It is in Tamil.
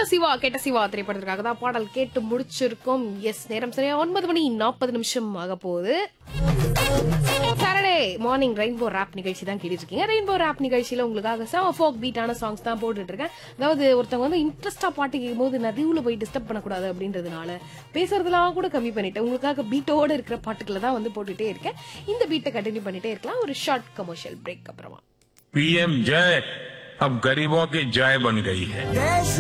சிவா கேட்ட சிவா திரைப்படத்திற்காக தான் பாடல் கேட்டு முடிச்சிருக்கோம் எஸ் நேரம் சரியா ஒன்பது மணி நாற்பது நிமிஷம் ஆக போகுது சாட்டர்டே மார்னிங் ரெயின்போ ராப் நிகழ்ச்சி தான் கேட்டுட்டு இருக்கீங்க ரெயின்போ ராப் நிகழ்ச்சியில உங்களுக்காக செவ ஃபோக் பீட்டான சாங்ஸ் தான் போட்டுட்டு இருக்கேன் அதாவது ஒருத்தவங்க வந்து இன்ட்ரெஸ்டா பாட்டு கேட்கும்போது நடுவுல போய் டிஸ்டர்ப் பண்ணக்கூடாது அப்படின்றதுனால பேசுறதுலாம் கூட கம்மி பண்ணிட்டேன் உங்களுக்காக பீட்டோட இருக்கிற பாட்டுகளை தான் வந்து போட்டுட்டே இருக்கேன் இந்த பீட்டை கண்டினியூ பண்ணிட்டே இருக்கலாம் ஒரு ஷார்ட் கமர்ஷியல் பிரேக் அப்புறமா पीएम जय अब गरीबों की जय बन गई है